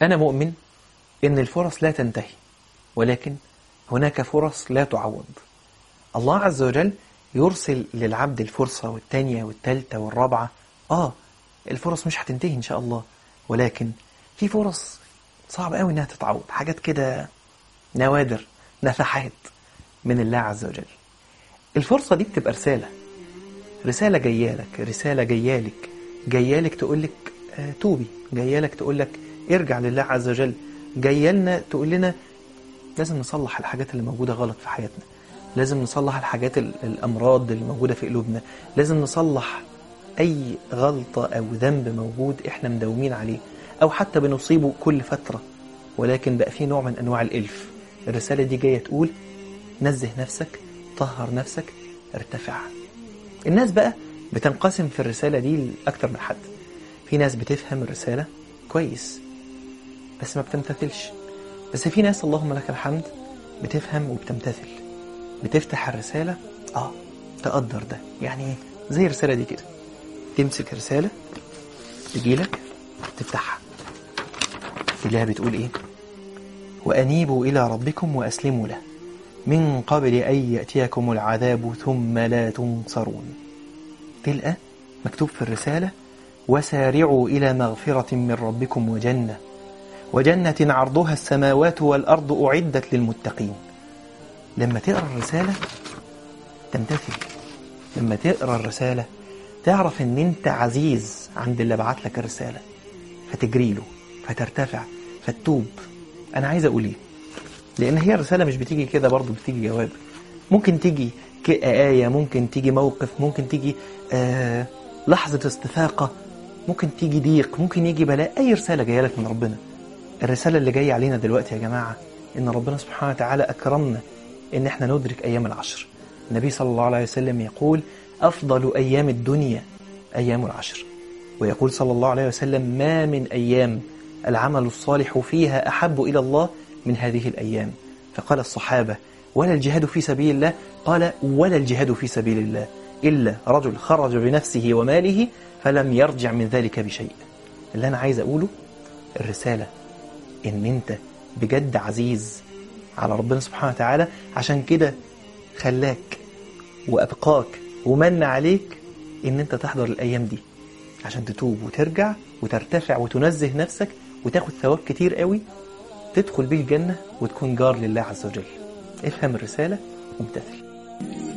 أنا مؤمن إن الفرص لا تنتهي ولكن هناك فرص لا تعوض الله عز وجل يرسل للعبد الفرصة والتانية والتالتة والرابعة آه الفرص مش هتنتهي إن شاء الله ولكن في فرص صعب قوي إنها تتعوض حاجات كده نوادر نفحات من الله عز وجل الفرصة دي بتبقى رسالة رسالة جايالك رسالة جايالك جايالك تقولك آه توبي جايالك تقولك ارجع لله عز وجل جايالنا تقول لنا لازم نصلح الحاجات اللي موجودة غلط في حياتنا لازم نصلح الحاجات الأمراض اللي موجودة في قلوبنا لازم نصلح أي غلطة أو ذنب موجود إحنا مداومين عليه أو حتى بنصيبه كل فترة ولكن بقى في نوع من أنواع الإلف الرسالة دي جاية تقول نزه نفسك طهر نفسك ارتفع الناس بقى بتنقسم في الرسالة دي لأكتر من حد في ناس بتفهم الرسالة كويس بس ما بتمتثلش بس في ناس اللهم لك الحمد بتفهم وبتمتثل بتفتح الرسالة اه تقدر ده يعني زي الرسالة دي كده تمسك رسالة تجيلك تفتحها تلاقيها بتقول ايه وأنيبوا إلى ربكم وأسلموا له من قبل أن يأتيكم العذاب ثم لا تنصرون تلقى مكتوب في الرسالة وسارعوا إلى مغفرة من ربكم وجنة وجنة عرضها السماوات والأرض أعدت للمتقين لما تقرأ الرسالة تمتثل لما تقرأ الرسالة تعرف ان انت عزيز عند اللي بعت لك الرسالة فتجري له فترتفع فتوب انا عايز اقول ايه لان هي الرسالة مش بتيجي كده برضو بتيجي جواب ممكن تيجي آية ممكن تيجي موقف ممكن تيجي آه لحظة استفاقة ممكن تيجي ضيق ممكن يجي بلاء أي رسالة جاية لك من ربنا الرسالة اللي جاية علينا دلوقتي يا جماعة إن ربنا سبحانه وتعالى أكرمنا إن إحنا ندرك أيام العشر النبي صلى الله عليه وسلم يقول أفضل أيام الدنيا أيام العشر ويقول صلى الله عليه وسلم ما من أيام العمل الصالح فيها أحب إلى الله من هذه الأيام فقال الصحابة ولا الجهاد في سبيل الله قال ولا الجهاد في سبيل الله إلا رجل خرج بنفسه وماله فلم يرجع من ذلك بشيء اللي أنا عايز أقوله الرسالة إن أنت بجد عزيز على ربنا سبحانه وتعالى عشان كده خلاك وأبقاك ومن عليك إن أنت تحضر الأيام دي عشان تتوب وترجع وترتفع وتنزه نفسك وتاخد ثواب كتير قوي تدخل بيه الجنة وتكون جار لله عز وجل افهم الرسالة وامتثل